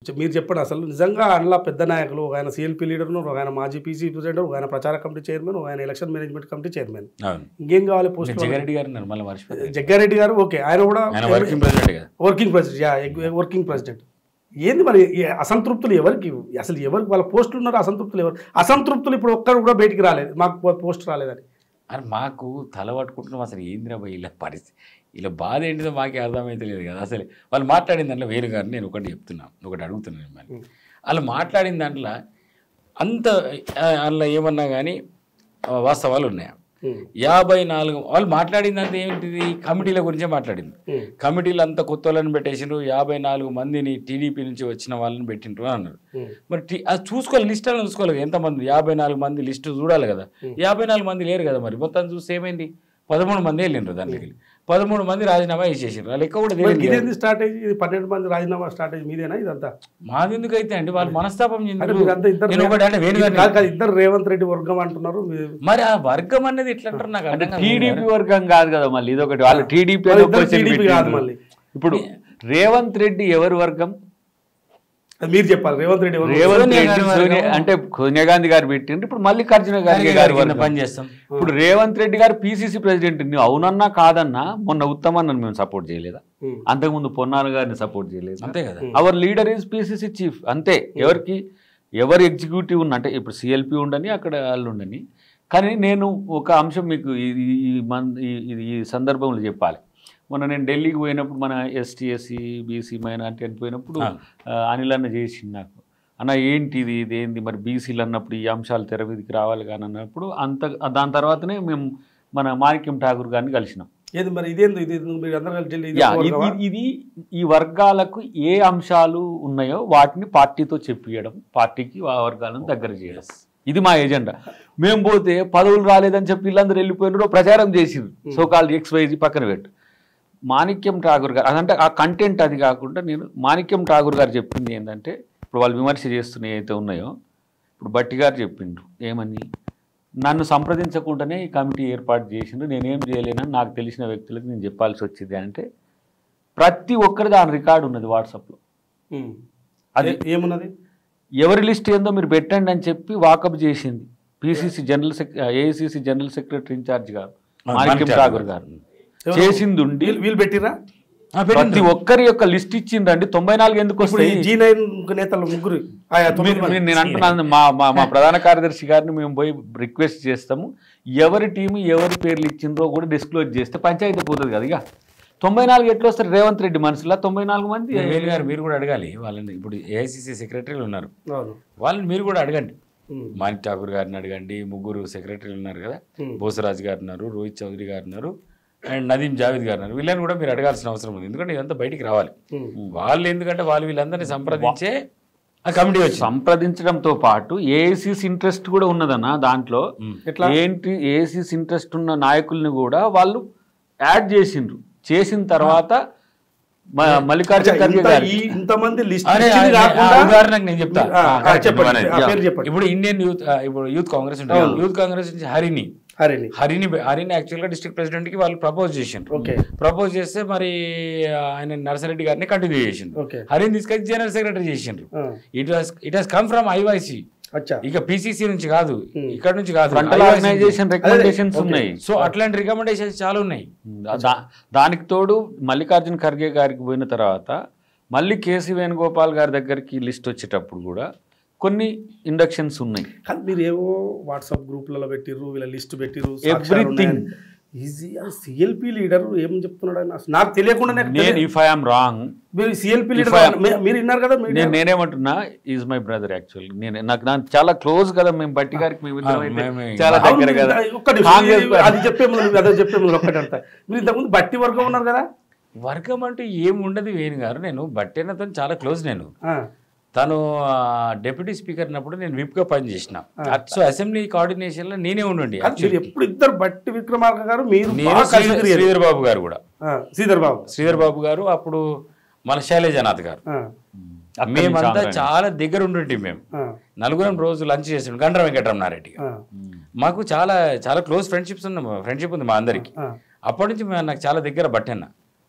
చె- మీరు చెప్పండి అసలు నిజంగా అందులో పెద్ద నాయకులు ఒక ఆయన సిఎల్పి లీడర్ ఒక ఆయన మాజీ పీసీ ప్రెసిడెంట్ ఒక ఆయన ప్రచార కమిటీ చైర్మన్ ఒక ఆయన ఎలక్షన్ మేనేజ్మెంట్ కమిటీ చైర్మన్ అవును ఇంకేం కావాలి పోస్ట్ జగ్గారెడ్డి గారు ఉన్నారు మళ్ళీ మర్చిపోయారు జగ్గారెడ్డి గారు ఓకే ఆయన కూడా ఆయన వర్కింగ్ ప్రెసిడెంట్ కదా working president ya working president ఏంది మరి ఈ అసంతృప్తులు ఎవరికి అసలు ఎవరికి వాళ్ళ పోస్టులు ఉన్నారు అసంతృప్తులు ఎవరు అసంతృప్తులు ఇప్పుడు ఒక్కరు కూడా బయటికి రాలేదు మాకు పోస్ట్ రాలేదని అని మాకు తల పట్టుకుంటున్నాం అసలు ఏందిరా భయ్ ఇలా పరిస్థితి ఇలా బాధ ఏంటిదో మాకే అర్థమైతే లేదు కదా అసలు వాళ్ళు మాట్లాడిన దాంట్లో వేరు గారు నేను ఒకటి చెప్తున్నా ఒకటి అడుగుతున్నాను మిమ్మల్ని వాళ్ళు మాట్లాడిన దాంట్లో అంత ఆ, అందులో ఏమన్నా కానీ ఆ, వాస్తవాలు ఉన్నాయా ఉమ్, యాభై నాలుగు వాళ్ళు మాట్లాడిందంతా ఏంటిది కమిటీల గురించే మాట్లాడింది ఉమ్, కమిటీలు అంతా కొత్త వాళ్ళని పెట్టేసిండ్రు యాభై నాలుగు మందిని టీడీపీ నుంచి వచ్చిన వాళ్ళని పెట్టిండ్రు అని అన్నారు ఉమ్, మరి టీ- అది చూసుకోవాలి లిస్ట్ అని చూసుకోవాలి కదా, ఎంతమంది యాభై నాలుగు మంది లిస్టు చూడాలి కదా యాభై నాలుగు మంది లేరు కదా మరి మొత్తం చూస్తే ఏమైంది పదమూడు మంది వెళ్ళిండ్రు దానికి పదమూడు మంది రాజీనామా చేసేసారు వాళ్ళ లెక్క కూడా మరి తెలియదు కదా. ఇదేంది స్ట్రాటజీ ఇది పన్నెండు మంది రాజీనామా స్ట్రాటజీ మీదేనా ఇదంతా మాది ఎందుకు అయితే అండి వాళ్ళు మనస్తాపం అంటే చెందారు మీరంతా ఇద్దరు నేను ఒకటి అంటే వేణు గారిని- కాదు, కాదు, ఇద్దరు రేవంత్ రెడ్డి వర్గం అంటున్నారు మీరు మరి ఆ వర్గం అనేది ఎట్లా అంటారు నాకు అంటే అర్థం కాదు. టీడీపీ వర్గం కాదు కదా మళ్ళీ ఇదొకటి వాళ్ళు టీడీపీ వాళ్ళు ఇద్దరు TDP కాదు మళ్ళీ. ఇప్పుడు రేవంత్ రెడ్డి ఎవరి వర్గం అది మీరు చెప్పాలి రేవంత్ రెడ్డి ఎవరు రేవంత్ సోనియా రెడ్డి గారి సోనియా వర్గం. అంటే సోనియా గాంధీ గారు పెట్టిండ్రు ఇప్పుడు మల్లికార్జున ఖర్గే ఖర్గే గారి గారి కింద వర్గం పని చేస్తాం ఇప్పుడు రేవంత్ రెడ్డి గారు పిసిసి ప్రెసిడెంట్ నువ్వు అవునన్నా కాదన్నా మొన్న ఉత్తమన్నను మేము సపోర్ట్ చేయలేదా ఉమ్, అంతకుముందు పొన్నాను గారిని సపోర్ట్ చేయలేదు అంతే కదా our leader is PCC chief అంతే ఎవరికి ఎవరు ఎగ్జిక్యూటివ్ ఉన్న అంటే ఇప్పుడు సిఎల్పి ఉండని అక్కడ వాళ్ళు ఉండని కానీ నేను ఒక అంశం మీకు ఈ ఈ- ఈ మన్ ఈ- ఈ- ఈ సందర్భంలో చెప్పాలి మొన్న నేను ఢిల్లీకి పోయినప్పుడు మన ఎస్టీ ఎస్సీ బీసీ మైనార్టీ అని పోయినప్పుడు ఆ. ఆ, అనిల్ అన్న చేసింది నాకు అన్న ఏంటి ఇది ఇదేంది మరి బీసీలు అన్నప్పుడు ఈ అంశాలు తెర మీదకి రావాలి కానీ అన్నప్పుడు అంత దాని తర్వాతనే మేము మన మాణిక్యం ఠాగూర్ గారిని కలిసినాం ఏది మరి ఇదేంది ఇది ఎందుకు మీరు అందరూ కలిసి వెళ్ళి ఇది యా, ఒక ఇది- వర్గమా? ఇది ఈ వర్గాలకు ఏ అంశాలు ఉన్నాయో వాటిని పార్టీతో చెప్పియడం పార్టీకి ఆ వర్గాలను దగ్గర చేయడం ఇది మా ఎజెండా మేము పోతే పదవులు రాలేదని చెప్పి వీళ్ళందరూ వెళ్ళిపోయినారు ప్రచారం చేసిరు సోకాల్ ఎక్స్ వైజీ పక్కన పెట్టు మాణిక్యం ఠాగూర్ గారు అదంటే ఆ కంటెంట్ అది కాకుండా నేను మాణిక్యం ఠాగూర్ గారు చెప్పింది ఏంటంటే ఇప్పుడు వాళ్ళు విమర్శ చేస్తున్న ఏవైతే ఉన్నాయో ఇప్పుడు బట్టి గారు చెప్పిండ్రు ఏమని నన్ను సంప్రదించకుండానే ఈ కమిటీ ఏర్పాటు చేసిండ్రు నేనేం చేయలేనని నాకు తెలిసిన వ్యక్తులకు నేను చెప్పాల్సి వచ్చింది అంటే ప్రతి ఒక్కరి దాని రికార్డు ఉన్నది వాట్సాప్లో ఉమ్. అది ఏ- ఏమున్నది ఎవరి లిస్ట్ ఏందో మీరు పెట్టండి అని చెప్పి వాకప్ చేసింది PCC general sec AICC general secretary in-charge గారు మాణిక్యం ఠాగూర్ గారు ఎవరు? చేసింది ఉండి వీళ్ళు- వీళ్ళు పెట్టిరా ఆ, పెట్టిండ్రు. ప్రతి ఒక్కరి యొక్క లిస్ట్ ఇచ్చిందండి తొంభై నాలుగు ఎందుకు ఇప్పుడు ఈ వస్తాయి జీ నైన్ నేతలు ముగ్గురు ఆయా తొమ్మిది మీరు- మంది. మీరు- నేను అంటున్నాను మా మా మా ప్రధాన కార్యదర్శి గారిని మేము పోయి రిక్వెస్ట్ చేస్తాము ఎవరి టీము ఎవరి పేర్లు ఇచ్చిండ్రో కూడా డిస్క్లోజ్ చేస్తే పంచాయతీ పోతుంది కదా ఇక తొంభై నాలుగు ఎట్లా వస్తారు రేవంత్ రెడ్డి మనసులో తొంభై నాలుగు మంది వేలు గారు మీరు కూడా అడగాలి వాళ్ళని ఇప్పుడు ఏఐసిసి సెక్రటరీలు ఉన్నారు అవును వాళ్ళని మీరు కూడా అడగండి ఉమ్. మాణిక్ ఠాకూర్ గారిని అడగండి ముగ్గురు సెక్రటరీలు ఉన్నారు కదా ఉమ్. బోసరాజు గారు ఉన్నారు రోహిత్ చౌదరి గారు ఉన్నారు అండ్ నదీం జావేద్ గారు ఉన్నారు వీళ్ళని కూడా మీరు అడగాల్సిన అవసరం ఉంది ఎందుకంటే ఇదంతా బయటికి రావాలి ఉమ్. వాళ్ళు ఎందుకంటే వాళ్ళు వీళ్ళందరినీ సంప్రదించే ఆ కమిటీ వచ్చింది సంప్రదించడంతో పాటు ఏఐసిస్ ఇంట్రెస్ట్ కూడా ఉన్నదన్న దాంట్లో ఎట్లా ఏంటి ఏఐసిస్ ఇంట్రెస్ట్ ఉన్న నాయకుల్ని కూడా వాళ్ళు యాడ్ చేసిండ్రు చేసిన తర్వాత మ- మల్లికార్జున ఖర్గే ఇంత- గారికి ఈ ఇంతమంది లిస్ట్ అరే, ఇచ్చింది ఆ- కాకుండా ఆ ఉదాహరణకు నేను చెప్తా. ఆ, ఆ, ఆ, correct, చెప్పండి నువ్వు ఆ అనేది. పేరు చెప్పండి ఇప్పుడు ఇండియన్ యూత్ ఆ, ఇప్పుడు యూత్ కాంగ్రెస్ ఉంటుంది అవును. యూత్ కాంగ్రెస్ నుంచి హరిని హరిని హరిని హరిని యాక్చువల్గా డిస్ట్రిక్ట్ ప్రెసిడెంట్ కి వాళ్ళు ప్రపోజ్ చేసిండ్రు ఓకే ప్రపోజ్ చేస్తే మరి ఆ, ఆయన నర్సరెడ్డి గారిని కంటిన్యూ చేసిండ్రు ఓకే హరిని తీసుకొచ్చి జనరల్ సెక్రటరీ చేసిండ్రు ఆ, it was it has come from IYC అచ్చా ఇక పిసిసి నుంచి కాదు ఇక్కడ నుంచి కాదు frontal IYC organisation recommendations okay. ఉన్నాయి సో అట్లాంటి రికమెండేషన్స్ చాలా ఉన్నాయి దా- దానికి తోడు మల్లికార్జున ఖర్గే గారికి పోయిన తర్వాత మళ్ళీ కేసీ వేణుగోపాల్ గారి దగ్గరికి లిస్ట్ వచ్చేటప్పుడు కూడా కొన్ని ఇండక్షన్స్ ఉన్నాయి కానీ మీరు ఏవో వాట్సాప్ గ్రూప్లలో పెట్టిర్రు వీళ్ళ లిస్ట్ పెట్టిర్రు Everything. ఈజీ సిఎల్పి లీడర్ ఏం చెప్తున్నాడు ఆయన అసలు నాకు తెలియకుండానే నేను ఇఫ్ ఐఎమ్ రాంగ్ మీరు సిఎల్పి If లీడర్ I- మీరు విన్నారు కదా media? నేను నేనేమంటున్నా ఈజ్ మై బ్రదర్ యాక్చువల్లీ నేను నాకు నాకు చాలా క్లోజ్ కదా మేము బట్టి గారికి మేము ఇద్దరం అయితే మేమే- చాలా అవును, దగ్గర కదా మీరు ఒక్క నిమిషం, కాంగ్రెస్ ఇది- అది చెప్పే ముందు మీరు అదే చెప్పే ముందు ఒక్కటి అంతా మీరు ఇంతకుముందు బట్టి వర్గం ఉన్నారు కదా వర్గం అంటూ ఏం ఉండదు వేణు గారు నేను బట్టేనతో చాలా క్లోజ్ నేను ఆ, తను డెప్యూటీ స్పీకర్ ఉన్నప్పుడు నేను విప్ గా పనిచేసిన సో అసెంబ్లీ కోఆర్డినేషన్ లో నేనే ఉండండి కాదు, మీరు ఎప్పుడు ఇద్దరు బట్టి విక్రమార్క గారు మీరు నేను బాగా కలిసి శ్రీధర్ తిరిగారు. శ్రీధర్ బాబు గారు కూడా ఆ, శ్రీధర్ బాబు శ్రీధర్ బాబు గారు అప్పుడు మన శైలజనాథ్ గారు ఆ, అక్కడి నుంచి మేమంతా ఆంధ్రాని. చాలా దగ్గర ఉండండి మేము ఆ, నలుగురం రోజు లంచ్ చేసాం గండ్ర వెంకటరమణారెడ్డి గారు ఆ, మాకు చాలా చాలా క్లోజ్ ఫ్రెండ్షిప్స్ ఉంది ఫ్రెండ్షిప్ ఉంది మా అందరికి ఆ. అప్పటి నుంచి మేము నాకు చాలా దగ్గర బట్టన్న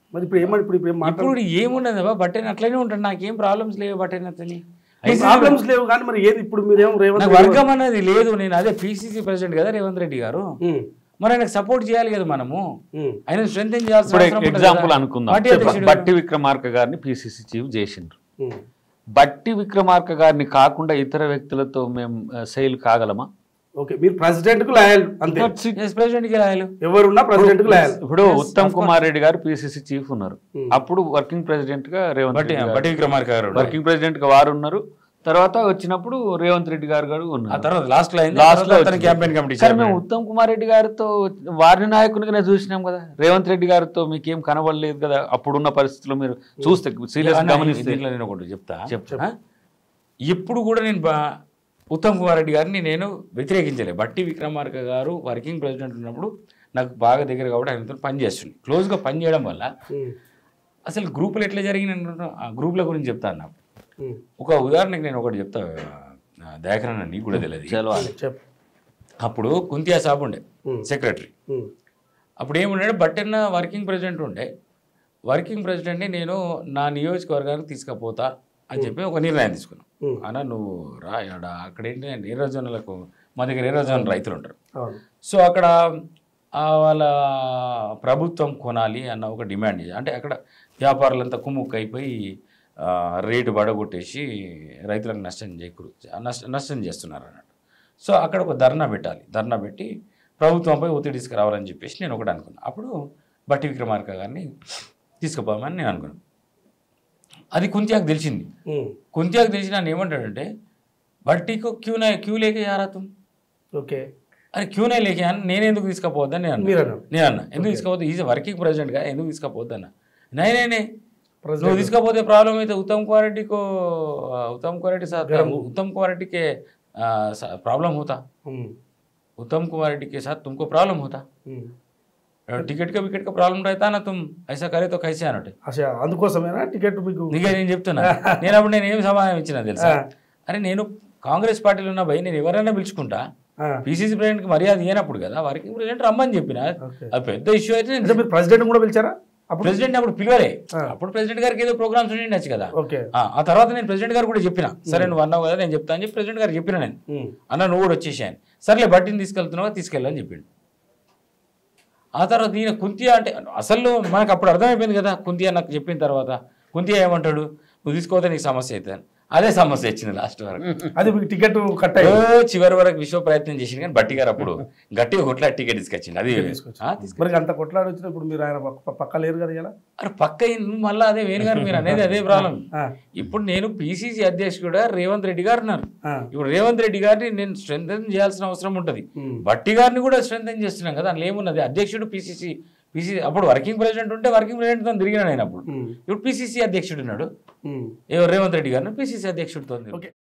మరి ఇప్పుడు ఏమని ఇప్పుడు ఇప్పుడు ఏం మాట్లాడు ఇప్పుడు ఏముండదు బా బట్టేని అట్లనే ఉంటాడు నాకేం ప్రాబ్లమ్స్ లేవు బట్టేని అతని ప్రాబ్లమ్స్ లేవు కానీ మరి ఏది ఇప్పుడు మీరేం రేవంత్ నాకు రెడ్డి వర్గం అనేది లేదు నేను అదే పిసిసి ప్రెసిడెంట్ కదా రేవంత్ రెడ్డి గారు ఉమ్, మరి ఆయనకు సపోర్ట్ చేయాలి కదా మనము ఉమ్, ఆయన స్ట్రెంగ్ చేయాల్సిన ఇప్పుడు అవసరం ఉంటుంది ఎగ్జాంపుల్ కదా. అనుకుందాం పార్టీ అధ్యక్షుడు బట్టి విక్రమార్క గారిని పిసిసి చీఫ్ చేసిండ్రు ఉమ్. బట్టి విక్రమార్క గారిని కాకుండా ఇతర వ్యక్తులతో మేము సెయిల్ కాగలమా ఓకే మీరు ప్రెసిడెంట్ కు లాయల్ అంతే Yes, president కి రాయాలి ఎవరున్నా ప్రెసిడెంట్ కు లాయల్ ఇప్పుడు ఉత్తమ్ కుమార్ రెడ్డి గారు పిసిసి చీఫ్ ఉన్నారు అప్పుడు వర్కింగ్ ప్రెసిడెంట్ గా రేవంత్ బట్టి రెడ్డి గారు బట్టి విక్రమార్క గారు వర్కింగ్ ప్రెసిడెంట్ గా వారు ఉన్నారు తర్వాత వచ్చినప్పుడు రేవంత్ రెడ్డి గారు కూడా ఆ ఉన్నారు తర్వాత లాస్ట్ లో అయింది లాస్ట్ లో అతని క్యాంపెయిన్ కమిటీ సరే మేము ఉత్తమ్ కుమార్ రెడ్డి గారితో వారిని నాయకునిగానే చూసినాం కదా రేవంత్ రెడ్డి గారితో మీకేం కనబడలేదు కదా అప్పుడున్న పరిస్థితుల్లో మీరు చూస్తే సీరియస్ గమనిస్తే దీంట్లో నేను ఒకటి చెప్తా చెప్పు. ఆ? ఎప్పుడు కూడా నేను బా- ఉత్తమ్ కుమార్ రెడ్డి గారిని నేను వ్యతిరేకించలే బట్టి విక్రమార్క గారు వర్కింగ్ ప్రెసిడెంట్ ఉన్నప్పుడు నాకు బాగా దగ్గర కాబట్టి ఆయనతో పని చేస్తుంది క్లోజ్గా పని చేయడం వల్ల ఉమ్, అసలు గ్రూపులు ఎట్లా జరిగిన ఆ గ్రూపుల గురించి చెప్తాను నాకు ఉమ్. ఒక ఉదాహరణకి నేను ఒకటి చెప్తా దయాకరణ నీకు కూడా తెలియదు చలవాలి చెప్పు అప్పుడు కుంతియా సాబ్ ఉండే ఉమ్, సెక్రటరీ ఉమ్, అప్పుడు ఏమున్నాడు బట్టన్న వర్కింగ్ ప్రెసిడెంట్ ఉండే వర్కింగ్ ప్రెసిడెంట్ని నేను నా నియోజకవర్గానికి తీసుకుపోతా అని చెప్పి ఒక నిర్ణయం తీసుకున్నాను ఉమ్. అన్న నువ్వు రా ఆడ అక్కడ ఏంటి ఎర్రజొన్నలకు మా దగ్గర ఎర్రజొన్న రైతులు ఉంటారు అవును సో అక్కడ ఆ వాళ్ళ ప్రభుత్వం కొనాలి అన్న ఒక డిమాండ్ చేసి అంటే అక్కడ వ్యాపారులంతా కుమ్ముక్కు అయిపోయి ఆ, రేటు బడగొట్టేసి రైతులకు నష్టం చేకూరు నష్టం నష్టం చేస్తున్నారు అన్నట్టు సో అక్కడ ఒక ధర్నా పెట్టాలి ధర్నా పెట్టి ప్రభుత్వంపై ఒత్తిడి తీసుకురావాలని చెప్పేసి నేను ఒకటి అనుకున్నాను అప్పుడు బట్టి విక్రమార్క గారిని తీసుకుపోమని నేను అనుకున్నాను అది కుంత్యాకు తెలిసింది ఉమ్, కుంత్యాకు తెలిసి నన్ను ఏమంటాడంటే బట్టీకు క్యూ నా క్యూ లేకే యారా తుమ్ ఓకే అరే క్యూనే లేకే అని నేను ఎందుకు తీసుకుపోవద్దని నేను మీరు అన్నా అన్నారు నేను అన్న ఎందుకు తీసుకోవద్దు ఈజ్ వర్కింగ్ ప్రెసిడెంట్గా ఎందుకు తీసుకుపోవద్దన్న నేనే నువ్వు ప్రెసిడెంట్ తీసుకపోతే ప్రాబ్లం అయితే ఉత్తమ్ కుమార్ రెడ్డి को उत्तम कुमार रेड्डी साथ गरम। उत्तम कुमार रेड्डी के प्रॉब्लम होता ఉమ్, उत्तम कुमार रेड्डी के साथ तुमको प्रॉब्लम होता ఉమ్. टिकट का विकेट का प्रॉब्लम रहता ना तुम ऐसा करे तो कैसे అన్నట్టు అసలు అందుకోసమేనా టికెట్ మీకు నీకే నేను చెప్తున్నా నేను అప్పుడు నేను ఏం సమాధానం ఇచ్చినా తెలుసా ఆ. అరే నేను కాంగ్రెస్ పార్టీలో ఉన్న భయ్ నేను ఎవరైనా పిలుచుకుంటా ఆ, పిసిసి ప్రెసిడెంట్కి మర్యాద ఇవ్వనప్పుడు కదా వర్కింగ్ ప్రెసిడెంట్ రమ్మని చెప్పిన ఓకే. అది పెద్ద ఇష్యూ అయితే నేను అంటే మీరు ప్రెసిడెంట్ కూడా పిలిచారా అప్పుడు ప్రెసిడెంట్ అప్పుడు పిలవలే ఆ. అప్పుడు ప్రెసిడెంట్ గారికి ఏదో ప్రోగ్రామ్స్ ఉండిండొచ్చు కదా ఓకే ఆ ఆ తర్వాత నేను ప్రెసిడెంట్ గారు కూడా చెప్పిన సరే నువ్వు అన్నావు కదా నేను చెప్తా అని చెప్పి ప్రెసిడెంట్ గారు చెప్పిన నేను ఉమ్, అన్న నువ్వు కూడా వచ్చేసాను సర్లే బట్టిని తీసుకెళ్తున్నావా తీసుకెళ్ళని చెప్పిండు ఆ తర్వాత ఈయన కుంతియా అంటే అసలు మనకు అప్పుడు అర్థమైపోయింది కదా కుంతియా నాకు చెప్పిన తర్వాత కుంతియా ఏమంటాడు నువ్వు తీసుకోతే నీకు సమస్య అవుతుంది అదే సమస్య వచ్చింది లాస్ట్ వరకు అది మీకు టికెట్ కట్ ఓ, అయ్యింది చివరి వరకు విశ్వ ప్రయత్నం చేసింది కానీ బట్టి గారు అప్పుడు గట్టిగా కొట్లా టికెట్ తీసుకొచ్చింది అది తీసుకొచ్చి. ఆ, తీసుకొచ్చి. మరి అంత కొట్లాడి వచ్చినప్పుడు మీరు ఆయన పక్క- పక్క లేరు కదా ఇలా అరే పక్క నువ్వు మళ్ళీ అదే వేణు గారు మీరు అనేది అదే ప్రాబ్లం ఆ, ఇప్పుడు నేను పిసిసి అధ్యక్షుడు రేవంత్ రెడ్డి గారు ఉన్నారు ఆ, ఇప్పుడు రేవంత్ రెడ్డి గారిని నేను స్ట్రెంగ్ చేయాల్సిన అవసరం ఉంటుంది ఉమ్, బట్టి గారిని కూడా స్ట్రెంగ్ చేస్తున్నాం కదా అందులో ఏమున్నది అధ్యక్షుడు పిసిసి పిసిసి అప్పుడు వర్కింగ్ ప్రెసిడెంట్ ఉంటే వర్కింగ్ ప్రెసిడెంట్తో తిరిగినా నేను అప్పుడు ఉమ్, ఇప్పుడు పిసిసి అధ్యక్షుడు ఉన్నాడు ఉమ్. ఎవరు రేవంత్ రెడ్డి గారిని పిసిసి అధ్యక్షుడితో ఓకే